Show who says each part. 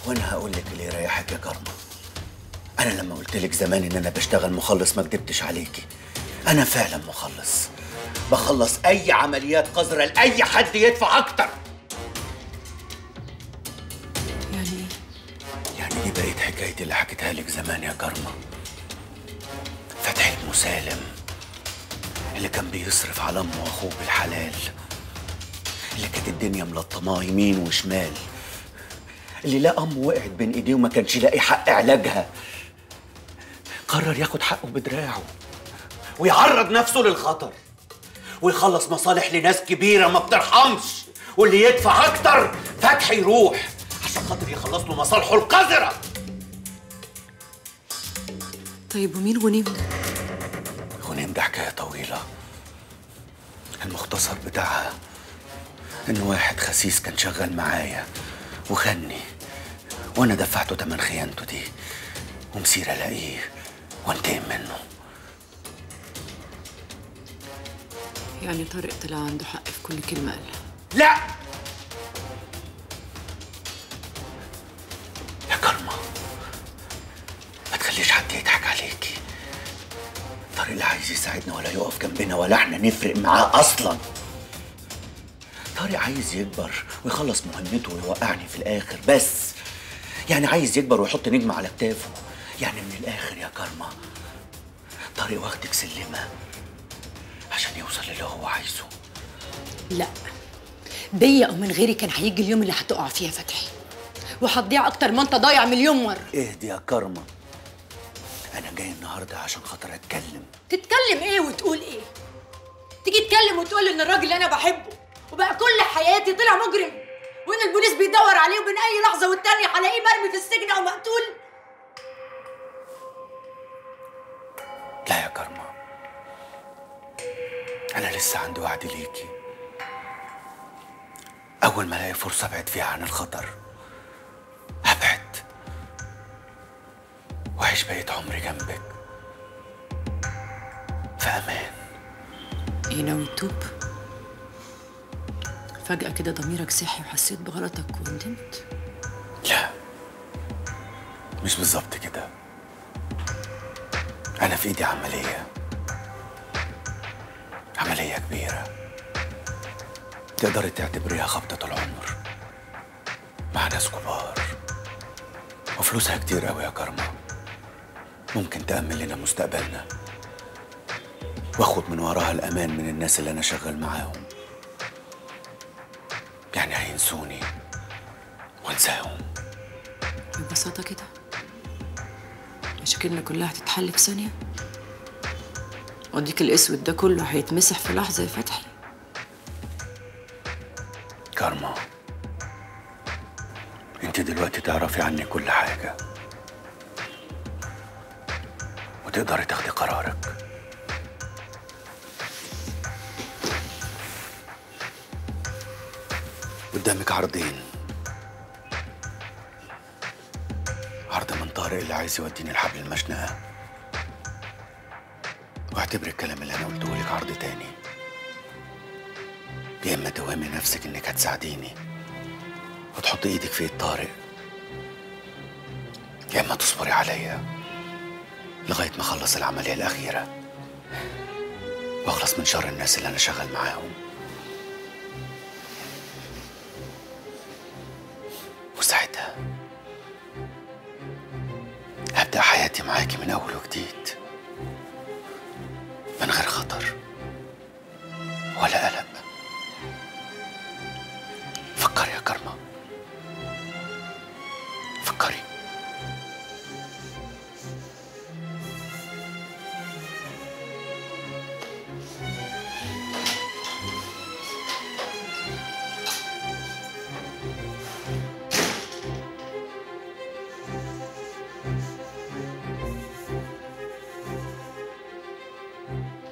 Speaker 1: وانا هقول لك اللي يريحك يا كرمه انا لما قلت لك زمان ان انا بشتغل مخلص ما كدبتش عليكي انا فعلا مخلص بخلص اي عمليات قذره لاي حد يدفع اكتر
Speaker 2: يعني ايه
Speaker 1: يعني دي بقت حكايتي اللي حكيتها لك زمان يا كرمه فتحي المسالم اللي كان بيصرف على امه واخوه بالحلال اللي كانت الدنيا ملطماه يمين وشمال اللي لا امه وقعت بين ايديه وما كانش لاقي حق علاجها قرر ياخد حقه بدراعه ويعرض نفسه للخطر ويخلص مصالح لناس كبيره ما بترحمش واللي يدفع اكتر فتحي يروح عشان خاطر يخلص له مصالحه القذره
Speaker 2: طيب ومين غنيم ده
Speaker 1: غنيم ده حكايه طويله المختصر بتاعها ان واحد خسيس كان شغال معايا وخني وانا دفعته تمن خيانته دي ومسير الاقيه وانتقم منه
Speaker 2: يعني طارق طلع عنده حق في كل كلمه قالها
Speaker 1: لا يا كرمة ما تخليش حد يضحك عليكي طارق لا عايز يساعدنا ولا يقف جنبنا ولا احنا نفرق معاه اصلا طارق عايز يكبر ويخلص مهمته ويوقعني في الاخر بس يعني عايز يكبر ويحط نجم على كتافه يعني من الاخر يا كرمة طارق واخدك سلمة عشان يوصل للي هو عايزه
Speaker 2: لا بيا او من غيري كان هيجي اليوم اللي هتقع فيها فتحي وهتضيع اكتر ما انت ضايع مليون مره
Speaker 1: اهدي يا كرمة انا جاي النهارده عشان خاطر اتكلم
Speaker 2: تتكلم ايه وتقول ايه تيجي تتكلم وتقول ان الراجل اللي انا بحبه وبقى كل حياتي طلع مجرم وان البوليس بيدور عليه وبين اي لحظه والتانيه هلاقيه مرمي في السجن او مقتول
Speaker 1: لا يا كرمة أنا لسه عندي وعد ليكي أول ما ألاقي فرصة أبعد فيها عن الخطر هبعد وأعيش بقية عمري جنبك في أمان
Speaker 2: ايه ناوي تتوب فجأة كده ضميرك صحي وحسيت بغلطك وندمت
Speaker 1: لا مش بالظبط كده أنا في إيدي عملية عملية كبيرة تقدري تعتبريها خبطة العمر مع ناس كبار وفلوسها كتير قوي يا كرمة ممكن تأمن لنا مستقبلنا واخد من وراها الأمان من الناس اللي أنا شغال معاهم يعني هينسوني وانساهم
Speaker 2: ببساطة كده مشاكلنا كلها هتتحل في ثانية واديك الاسود ده كله هيتمسح في لحظة يا فتحي
Speaker 1: كارما انت دلوقتي تعرفي عني كل حاجة وتقدري تاخدي قرارك قدامك عرضين عرض من طارق اللي عايز يوديني الحبل المشنقة واعتبري الكلام اللي انا قلته لك عرض تاني يا اما توهمي نفسك انك هتساعديني وتحطي ايدك في ايد طارق يا اما تصبري عليا لغايه ما اخلص العمليه الاخيره واخلص من شر الناس اللي انا شغال معاهم وساعتها هبدا حياتي معاكي من اول وجديد من غير خطر ولا قلق